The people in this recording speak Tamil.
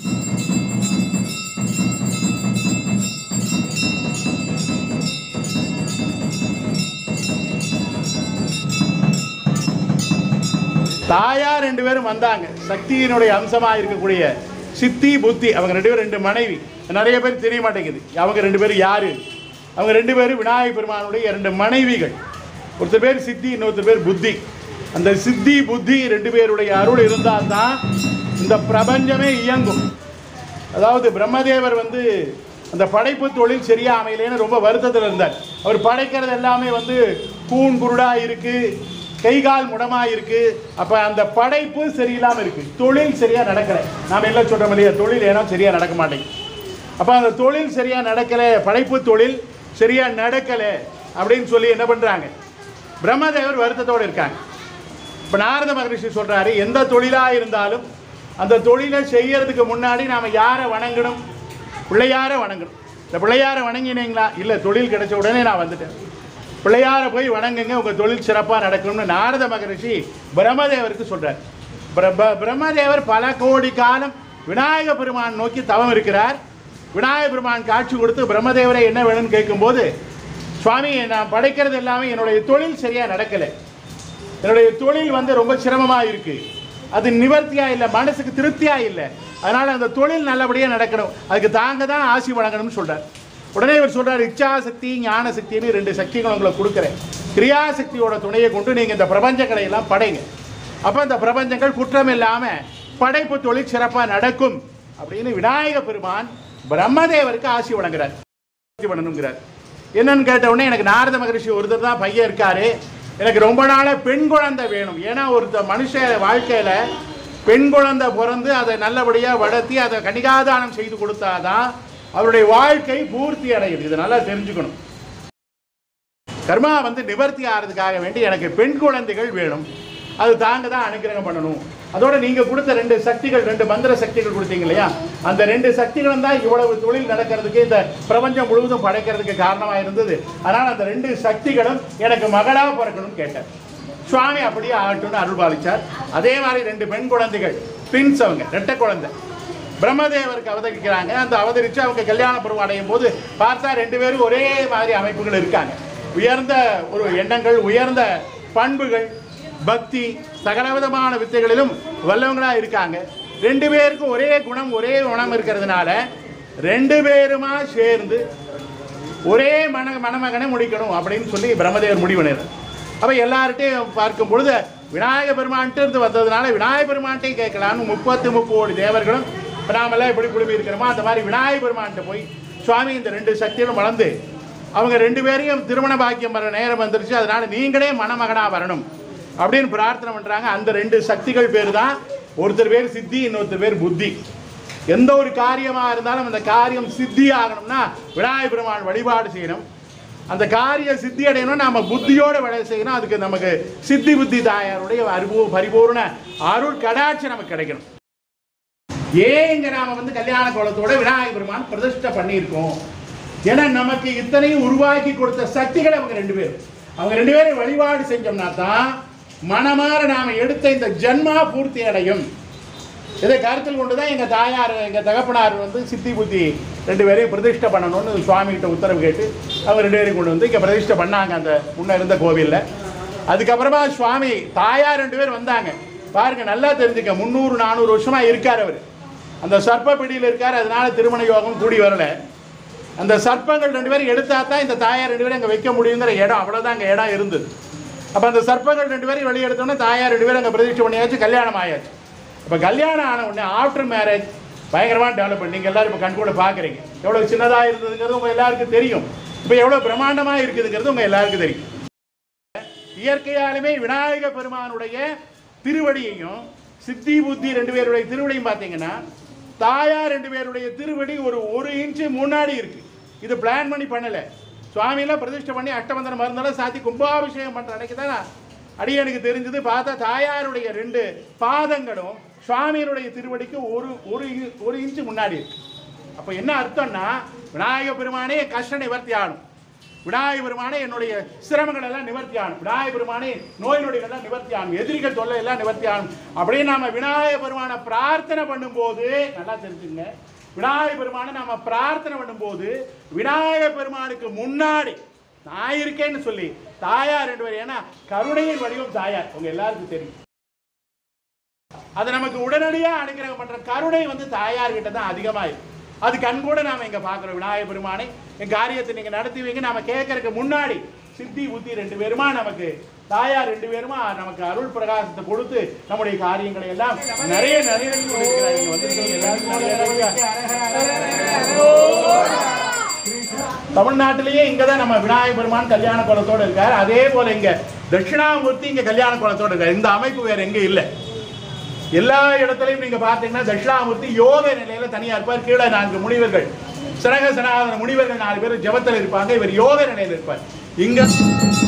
தாயார் ரெண்டு பேரும் வந்தாங்க சக்தியினுடைய அம்சமாக இருக்கக்கூடிய சித்தி புத்தி அவங்க ரெண்டு பேரும் ரெண்டு மனைவி நிறைய பேர் தெரிய மாட்டேங்குது அவங்க ரெண்டு பேரும் யாரு அவங்க ரெண்டு பேரும் விநாயகர் பெருமானுடைய ரெண்டு மனைவிகள் ஒருத்தர் பேர் சித்தி இன்னொருத்தர் பேர் புத்தி அந்த சித்தி புத்தி ரெண்டு பேருடைய அருள் இருந்தால் தான் இந்த பிரபஞ்சமே இயங்கும் அதாவது பிரம்மதேவர் வந்து அந்த படைப்பு தொழில் சரியா அமையலைன்னு ரொம்ப வருத்தத்தில் இருந்தார் அவர் படைக்கிறது எல்லாமே வந்து கூன் குருடா இருக்கு கை கால் முடமா இருக்கு அப்ப அந்த படைப்பு சரியில்லாம இருக்கு தொழில் சரியா நடக்கல நாம எல்லாம் சொல்றோம் இல்லையா தொழில் ஏனோ சரியா நடக்க மாட்டேங்குது அப்ப அந்த தொழில் சரியா நடக்கல படைப்பு தொழில் சரியா நடக்கல அப்படின்னு சொல்லி என்ன பண்றாங்க பிரம்மதேவர் வருத்தத்தோடு இருக்காங்க இப்போ நாரத மகரிஷி சொல்றாரு எந்த தொழிலா இருந்தாலும் அந்த தொழிலை செய்யறதுக்கு முன்னாடி நாம யாரை வணங்கணும் பிள்ளையார வணங்கணும் இந்த பிள்ளையார வணங்கினீங்களா இல்லை தொழில் கிடைச்ச உடனே நான் வந்துட்டேன் பிள்ளையார போய் வணங்குங்க உங்க தொழில் சிறப்பாக நடக்கணும்னு நாரத மகரிஷி பிரம்மதேவருக்கு சொல்றார் பிரப- பிரம்மதேவர் பல கோடி காலம் விநாயக பெருமான் நோக்கி தவம் இருக்கிறார் விநாயக பெருமான் காட்சி கொடுத்து பிரம்மதேவரை என்ன வேணும்னு கேட்கும்போது சுவாமி நான் படைக்கிறது எல்லாமே என்னுடைய தொழில் சரியா நடக்கலை என்னுடைய தொழில் வந்து ரொம்ப சிரமமா இருக்கு அது நிவர்த்தியா இல்லை மனசுக்கு திருப்தியா இல்லை அதனால அந்த தொழில் நல்லபடியா நடக்கணும் அதுக்கு தாங்க தான் ஆசி வழங்கணும்னு சொல்றார் உடனே இவர் சொல்றாரு இச்சா சக்தி ஞான சக்தின்னு ரெண்டு சக்திகள் உங்களுக்கு கொடுக்குறேன் கிரியாசக்தியோட துணையை கொண்டு நீங்க இந்த பிரபஞ்சங்களை எல்லாம் படைங்க அப்ப இந்த பிரபஞ்சங்கள் குற்றம் இல்லாம படைப்பு தொழில் சிறப்பா நடக்கும் அப்படின்னு விநாயக பெருமான் பிரம்மதேவருக்கு ஆசி வழங்குறார் ஆசி பண்ணணுங்கிறார் என்னன்னு கேட்ட உடனே எனக்கு நாரத மகரிஷி ஒருத்தர் தான் பையன் இருக்காரு எனக்கு ரொம்ப நாளா பெண் குழந்தை வேணும் ஏன்னா ஒருத்த மனுஷ வாழ்க்கையில பெண் குழந்தை பிறந்து அதை நல்லபடியா வளர்த்தி அதை கணிகாதானம் செய்து கொடுத்தாதான் அவருடைய வாழ்க்கை பூர்த்தி அடையுது இதை நல்லா தெரிஞ்சுக்கணும் கர்மா வந்து நிவர்த்தி ஆகிறதுக்காக வேண்டி எனக்கு பெண் குழந்தைகள் வேணும் அது தாங்க தான் அனுக்கிரகம் பண்ணணும் அதோட நீங்க கொடுத்த ரெண்டு சக்திகள் ரெண்டு மந்திர சக்திகள் கொடுத்தீங்க இல்லையா அந்த ரெண்டு சக்திகளும் தான் இவ்வளவு தொழில் நடக்கிறதுக்கு இந்த பிரபஞ்சம் முழுவதும் படைக்கிறதுக்கு காரணமா இருந்தது அதனால அந்த ரெண்டு சக்திகளும் எனக்கு மகளா பிறக்கணும்னு கேட்டார் சுவாமி அப்படியே ஆகட்டும்னு அருள் பாலிச்சார் அதே மாதிரி ரெண்டு பெண் குழந்தைகள் ட்வின்ஸ் அவங்க ரெட்டை குழந்தை பிரம்மதேவருக்கு அவதரிக்கிறாங்க அந்த அவதரித்து அவங்க கல்யாண பருவம் அடையும் போது பார்த்தா ரெண்டு பேரும் ஒரே மாதிரி அமைப்புகள் இருக்காங்க உயர்ந்த ஒரு எண்ணங்கள் உயர்ந்த பண்புகள் பக்தி சகலவிதமான வித்தைகளிலும் வல்லவங்களா இருக்காங்க ரெண்டு பேருக்கும் ஒரே குணம் ஒரே குணம் இருக்கிறதுனால ரெண்டு பேருமா சேர்ந்து ஒரே மன மணமகனை முடிக்கணும் அப்படின்னு சொல்லி பிரம்மதேவர் முடிவினர் அப்போ எல்லார்ட்டையும் பார்க்கும் பொழுது விநாயக பெருமான்ட்டு இருந்து வந்ததுனால விநாயக பெருமான்ட்டையும் கேட்கலான்னு முப்பத்து முப்போடி தேவர்களும் இப்போ நாமெல்லாம் எப்படி குழுமி இருக்கிறோமோ அந்த மாதிரி விநாயக பெருமான்ட்ட போய் சுவாமி இந்த ரெண்டு சக்திகளும் வளர்ந்து அவங்க ரெண்டு பேரையும் திருமண பாக்கியம் வர நேரம் வந்துருச்சு அதனால நீங்களே மணமகனா வரணும் அப்படின்னு பிரார்த்தனை பண்றாங்க அந்த ரெண்டு சக்திகள் பேர் தான் ஒருத்தர் பேர் சித்தி இன்னொருத்தர் பேர் புத்தி எந்த ஒரு காரியமா இருந்தாலும் அந்த காரியம் சித்தி ஆகணும்னா விநாயகர் பெருமான் வழிபாடு செய்யணும் அந்த காரிய சித்தி அடையணும் நாம புத்தியோட வேலை செய்யணும் அதுக்கு நமக்கு சித்தி புத்தி தாயாருடைய அருபூ பரிபூர்ண அருள் கடாட்சி நமக்கு கிடைக்கணும் ஏன் இங்க நாம வந்து கல்யாண கோலத்தோட விநாயகர் பெருமான் பிரதிஷ்டை பண்ணியிருக்கோம் ஏன்னா நமக்கு இத்தனையும் உருவாக்கி கொடுத்த சக்திகள் அவங்க ரெண்டு பேரும் அவங்க ரெண்டு பேரும் வழிபாடு செஞ்சோம்னா தான் மனமாற நாம எடுத்த இந்த ஜன்மா பூர்த்தி அடையும் இதை கருத்தில் கொண்டு தான் எங்கள் தாயார் எங்கள் தகப்பனார் வந்து சித்தி புத்தி ரெண்டு பேரையும் பிரதிஷ்டை பண்ணணும்னு சுவாமிகிட்ட உத்தரவு கேட்டு அவங்க ரெண்டு பேரையும் கொண்டு வந்து இங்கே பிரதிஷ்டை பண்ணாங்க அந்த முன்ன இருந்த கோவிலில் அதுக்கப்புறமா சுவாமி தாயார் ரெண்டு பேர் வந்தாங்க பாருங்க நல்லா தெரிஞ்சுக்க முந்நூறு நானூறு வருஷமா இருக்கார் அவர் அந்த சர்ப்ப பிடியில் இருக்கார் அதனால திருமண யோகம் கூடி வரல அந்த சர்ப்பங்கள் ரெண்டு பேரும் எடுத்தா தான் இந்த தாயார் ரெண்டு பேரும் அங்கே வைக்க முடியுங்கிற இடம் அவ்வளோதான் அங்கே இடம் இருந்தது அப்போ அந்த சர்ப்பங்கள் ரெண்டு பேரும் வெளியே எடுத்தோன்னே தாயார் ரெண்டு பேரும் அங்கே பிரதிஷ்டை பண்ணியாச்சு கல்யாணம் ஆயாச்சு இப்போ கல்யாணம் ஆன உடனே ஆஃப்டர் மேரேஜ் பயங்கரமாக டெவலப் பண்ணி நீங்கள் எல்லாரும் இப்போ கண்கூட பார்க்குறீங்க எவ்வளோ சின்னதாக இருந்ததுங்கிறது உங்கள் எல்லாருக்கும் தெரியும் இப்போ எவ்வளோ பிரம்மாண்டமாக இருக்குதுங்கிறது உங்கள் எல்லாருக்கும் தெரியும் இயற்கையாலுமே விநாயக பெருமானுடைய திருவடியையும் சித்தி புத்தி ரெண்டு பேருடைய திருவடியும் பார்த்தீங்கன்னா தாயார் ரெண்டு பேருடைய திருவடி ஒரு ஒரு இன்ச்சு முன்னாடி இருக்கு இது பிளான் பண்ணி பண்ணல சுவாமியெல்லாம் பிரதிஷ்டை பண்ணி அஷ்டமந்திரம் மருந்தெல்லாம் சாத்தி கும்பாபிஷேகம் பண்ற அன்னைக்கு தான் அடியனுக்கு தெரிஞ்சது பார்த்தா தாயாருடைய ரெண்டு பாதங்களும் சுவாமியினுடைய திருவடிக்கு ஒரு ஒரு இ- ஒரு இன்ச்சு முன்னாடி இருக்கு அப்போ என்ன அர்த்தம்னா விநாயக பெருமானே கஷ்ட நிவர்த்தி ஆகணும் விநாயகர் பெருமானே என்னுடைய சிரமங்கள் எல்லாம் நிவர்த்தி ஆகும் விநாயகர் பெருமானே நோய் நொடிகள் எல்லாம் நிவர்த்தி ஆகும் எதிரிகள் தொல்லை எல்லாம் நிவர்த்தி ஆகும் அப்படின்னு நாம விநாயகர் பெருமானை பிரார்த்தனை பண்ணும்போது நல்லா தெரிஞ்சுங்க விநாயகர் பெருமானை நாம பிரார்த்தனை பண்ணும்போது விநாயகர் பெருமானுக்கு முன்னாடி நான் இருக்கேன்னு சொல்லி தாயார் ரெண்டு பேர் ஏன்னா கருணையின் வடிவம் தாயார் உங்க எல்லாருக்கும் தெரியும் அது நமக்கு உடனடியாக அனுகிரகம் பண்ற கருணை வந்து தாயார் கிட்ட தான் அதிகமா இருக்கு அது கண் கூட நாம இங்க பார்க்கிறோம் விநாயகர் பெருமானை என் காரியத்தை நீங்க நடத்துவீங்க நாம கேட்கறதுக்கு முன்னாடி சித்தி புத்தி ரெண்டு பேருமா நமக்கு தாயார் ரெண்டு பேருமா நமக்கு அருள் பிரகாசத்தை கொடுத்து நம்முடைய காரியங்களை எல்லாம் நிறைய நிறைவேற்றி கொண்டிருக்கிறார் இங்க வந்திருக்கவங்க எல்லாருக்கும் நல்ல தமிழ்நாட்டிலேயே இங்க தான் நம்ம விநாயகர் பெருமான் கல்யாண குளத்தோட இருக்கார் அதே போல இங்க தட்சிணாமூர்த்தி இங்க கல்யாண குளத்தோட இருக்கார் இந்த அமைப்பு வேற எங்க இல்லை எல்லா இடத்துலையும் நீங்க பார்த்தீங்கன்னா தட்சிணாமூர்த்தி யோக நிலையில தனியா இருப்பார் கீழே நான்கு முனிவர்கள் சனக சனாதன முனிவர்கள் நாலு பேர் ஜபத்தில் இருப்பாங்க இவர் யோக நிலையில இருப்பார் இங்க